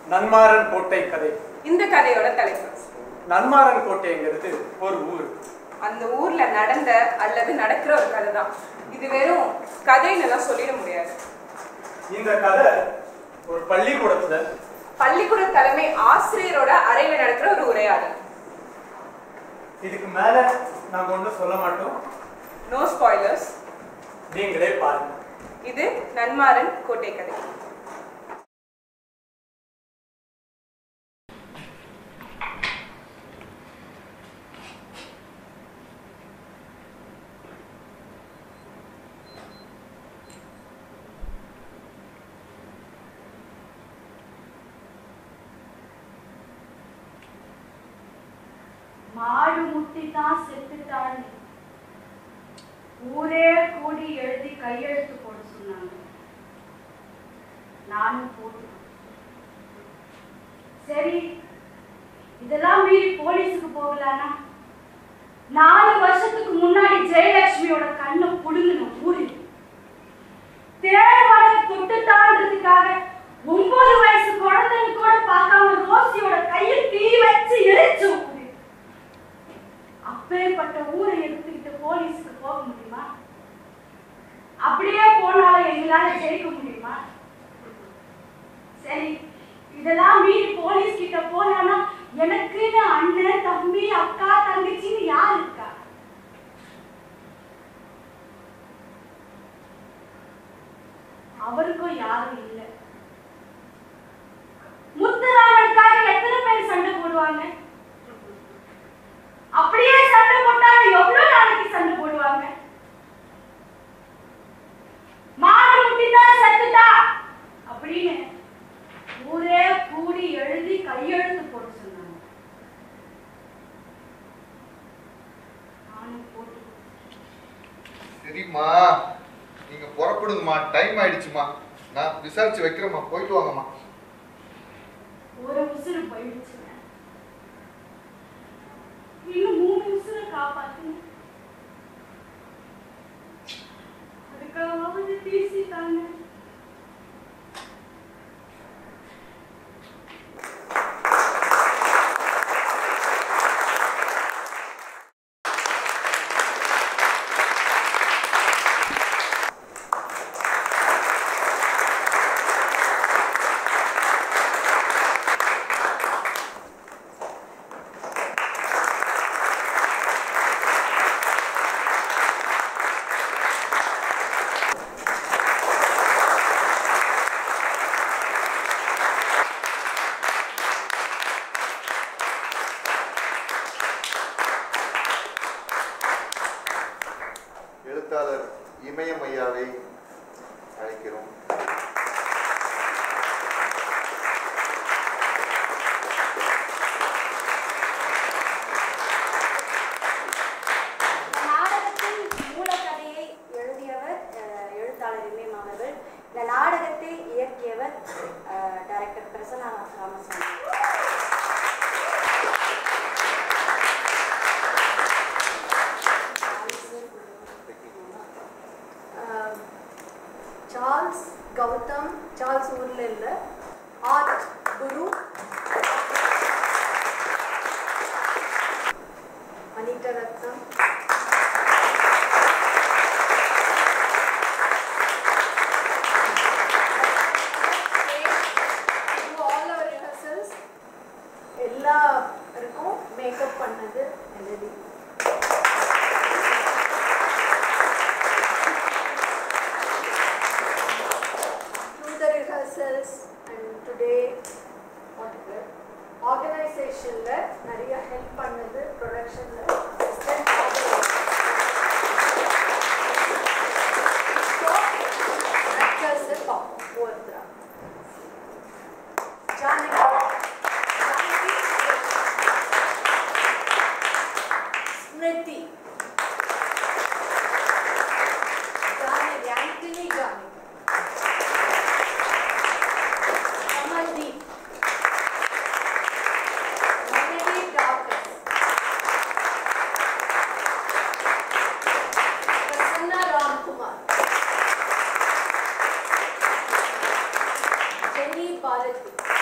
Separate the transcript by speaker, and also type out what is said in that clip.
Speaker 1: நன்மாறன் கோட்டை கதை
Speaker 2: இந்த கதையோட தலைப்பு
Speaker 1: நன்மாறன் கோட்டைங்கிறது ஒரு ஊர்
Speaker 2: அந்த ஊர்ல நடந்த அல்லது நடக்கிற ஒரு கதை தான் இது வெறும் கதைன்னு எல்லாம் சொல்லிட முடியாது
Speaker 1: இந்த கதை ஒரு பள்ளிக்கூடத்துல
Speaker 2: பள்ளிக்கூட தலைமை ஆசிரியரோட அறையில நடக்கிற ஒரு உரையாடல்
Speaker 1: இதுக்கு மேல நாங்க ஒன்றும் சொல்ல மாட்டோம்
Speaker 2: நோ ஸ்பாய்லர்ஸ்
Speaker 1: நீங்களே பாருங்க
Speaker 2: இது நன்மாறன் கோட்டை கதை
Speaker 3: மாடு முட்டிதான் செத்துட்டான்னு ஊரே கூடி எழுதி கையெழுத்து போட சொன்னாங்க நானும் போட்டேன் சரி இதெல்லாம் மீறி போலீஸுக்கு போகலானா நாலு வருஷத்துக்கு முன்னாடி ஜெயலட்சுமியோட கண்ணை புடுங்கின ஊரு தேர்வரை தொட்டுட்டான்றதுக்காக ஒன்பது வயசு குழந்தைங்க கூட பார்க்காம ரோசியோட கையை தீ வச்சு எரிச்சு ஊரு அப்பேற்பட்ட ஊரை எடுத்துக்கிட்டு போலீஸுக்கு போக முடியுமா அப்படியே போனாலும் எங்களால ஜெயிக்க முடியுமா சரி இதெல்லாம் மீறி போலீஸ் கிட்ட போனானா எனக்குன்னு அண்ணன் தம்பி அக்கா தங்கச்சின்னு யார் இருக்கா அவருக்கும் யாரும் இல்லை முத்துராமனுக்காக எத்தனை பேர் சண்டை போடுவாங்க அப்படியே சண்டை போட்டாலும் எவ்வளவு நாளைக்கு சண்டை போடுவாங்க மாடு முட்டிதான் செத்துட்டா அப்படின்னு ஊரே கூடி எழுதி கையெழுத்து போட சொன்னாங்க நானும் போட்டு
Speaker 4: சரிம்மா நீங்க புறப்படுங்கம்மா டைம் ஆயிடுச்சுமா நான் விசாரிச்சு வைக்கிறேம்மா போயிட்டு வாங்கம்மா
Speaker 3: ஒரு உசுறு போயிடுச்சுங்க இன்னும் மூணு உசுரை காப்பாத்துங்க அதுக்காவது பேசிட்டாங்க
Speaker 4: எழுத்தாளர் இமயம் ஐயாவை அழைக்கிறோம்
Speaker 5: நாடகத்தின் மூலக்கதையை எழுதியவர் அஹ், எழுத்தாளர் இமயம் அவர்கள் இந்த நாடகத்தை இயக்கியவர் அஹ், டைரக்டர் பிரசன்னா ராமசாமி
Speaker 6: ஆஹ் சார்ல்ஸ் கௌதம் சார்ல்ஸ் ஊர்ல இல்ல art Guru Anitha Rathnam all our rehearsals எல்லாருக்கும் மேக்கப் பண்ணது Melody through the rehearsals and today whatever ஆர்கனைசேஷன்ல நிறைய ஹெல்ப் பண்ணது ப்ரொடக்ஷன்ல ஆக்டர்ஸ் பார்ப்போம் ஒவ்வொருத்தரா Janaki Janaki Smriti Janaki Antony Janaki Amaldeep. Melody Dawkins. Prasanna Ramkumar. Jenny Balaji.